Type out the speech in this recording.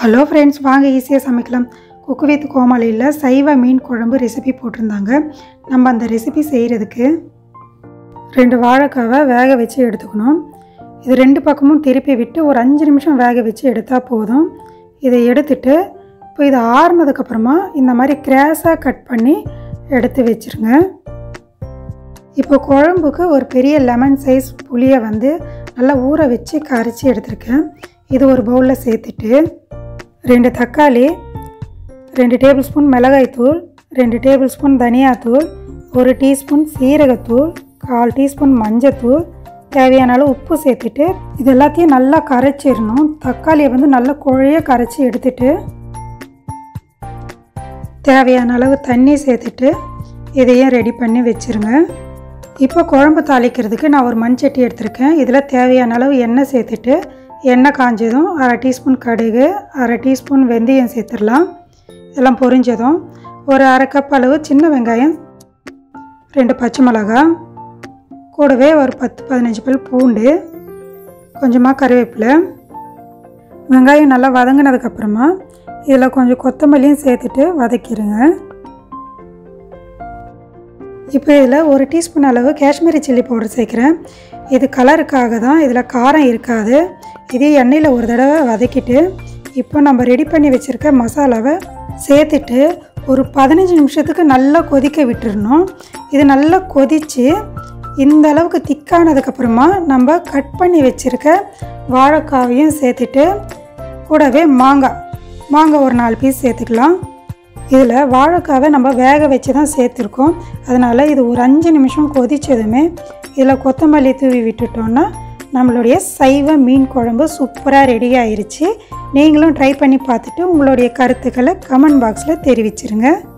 hello friends வாங்க ஈஸியாக சமைக்கலாம் குக்கு வித் கோமாளியில் சைவ மீன் குழம்பு ரெசிபி போட்டிருந்தாங்க நம்ம அந்த ரெசிபி செய்கிறதுக்கு ரெண்டு வாழைக்காவை வேக வச்சு எடுத்துக்கணும் இது ரெண்டு பக்கமும் திருப்பி விட்டு ஒரு அஞ்சு நிமிஷம் வேக வச்சு எடுத்தால் போதும் இதை எடுத்துட்டு இப்போ இது ஆறுனதுக்கப்புறமா இந்த மாதிரி கிராஸாக கட் பண்ணி எடுத்து வச்சுருங்க இப்போ குழம்புக்கு ஒரு பெரிய லெமன் சைஸ் புளியை வந்து நல்லா ஊற வச்சு கரைச்சி எடுத்திருக்கேன் இது ஒரு பவுலில் சேர்த்துட்டு ரெண்டு தக்காளி ரெண்டு டேபிள் ஸ்பூன் மிளகாய்த்தூள் ரெண்டு டேபிள் ஸ்பூன் தனியாத்தூள் ஒரு டீஸ்பூன் சீரகத்தூள் கால் டீஸ்பூன் மஞ்சத்தூள் தேவையான அளவு உப்பு சேர்த்துட்டு இது எல்லாத்தையும் நல்லா கரைச்சிடணும் தக்காளியை வந்து நல்லா குழைய கரைச்சி எடுத்துட்டு தேவையான அளவு தண்ணி சேர்த்துட்டு இதையும் ரெடி பண்ணி வச்சுருங்க இப்போ குழம்பு தாளிக்கிறதுக்கு நான் ஒரு மண் சட்டி எடுத்திருக்கேன் இதில் தேவையான அளவு எண்ணெய் சேர்த்துட்டு எண்ணெய் காஞ்சதும் அரை டீஸ்பூன் கடுகு அரை டீஸ்பூன் வெந்தயம் சேர்த்துடலாம் இதெல்லாம் பொரிஞ்சதும் ஒரு அரை கப் அளவு சின்ன வெங்காயம் ரெண்டு பச்சை மிளகா கூடவே ஒரு பத்து பதினஞ்சு பல் பூண்டு கொஞ்சமாக கருவேப்பிலை வெங்காயம் நல்லா வதங்கினதுக்கப்புறமா இதில் கொஞ்சம் கொத்தமல்லியும் சேர்த்துட்டு வதக்கிடுங்க இப்போ இதில் ஒரு டீஸ்பூன் அளவு காஷ்மீரி சில்லி பவுடர் சேர்க்குறேன் இது கலருக்காக தான் இதில் காரம் இருக்காது இதே எண்ணெயில் ஒரு தடவை வதக்கிட்டு இப்போ நம்ம ரெடி பண்ணி வச்சுருக்க மசாலாவை சேர்த்துட்டு ஒரு பதினஞ்சு நிமிஷத்துக்கு நல்லா கொதிக்க விட்டுறணும் இது நல்லா கொதித்து இந்த அளவுக்கு திக்கானதுக்கப்புறமா நம்ம கட் பண்ணி வச்சுருக்க வாழைக்காவையும் சேர்த்துட்டு கூடவே மாங்காய் மாங்காய் ஒரு நாலு பீஸ் சேர்த்துக்கலாம் இதில் வாழைக்காவை நம்ம வேக வச்சு தான் சேர்த்துருக்கோம் அதனால் இது ஒரு அஞ்சு நிமிஷம் கொதித்ததுமே இதில் கொத்தமல்லி தூவி விட்டுட்டோன்னா நம்மளுடைய சைவ மீன் குழம்பு சூப்பராக ரெடி ஆயிருச்சு நீங்களும் ட்ரை பண்ணி பார்த்துட்டு உங்களுடைய கருத்துக்களை கமெண்ட் பாக்ஸில் தெரிவிச்சிருங்க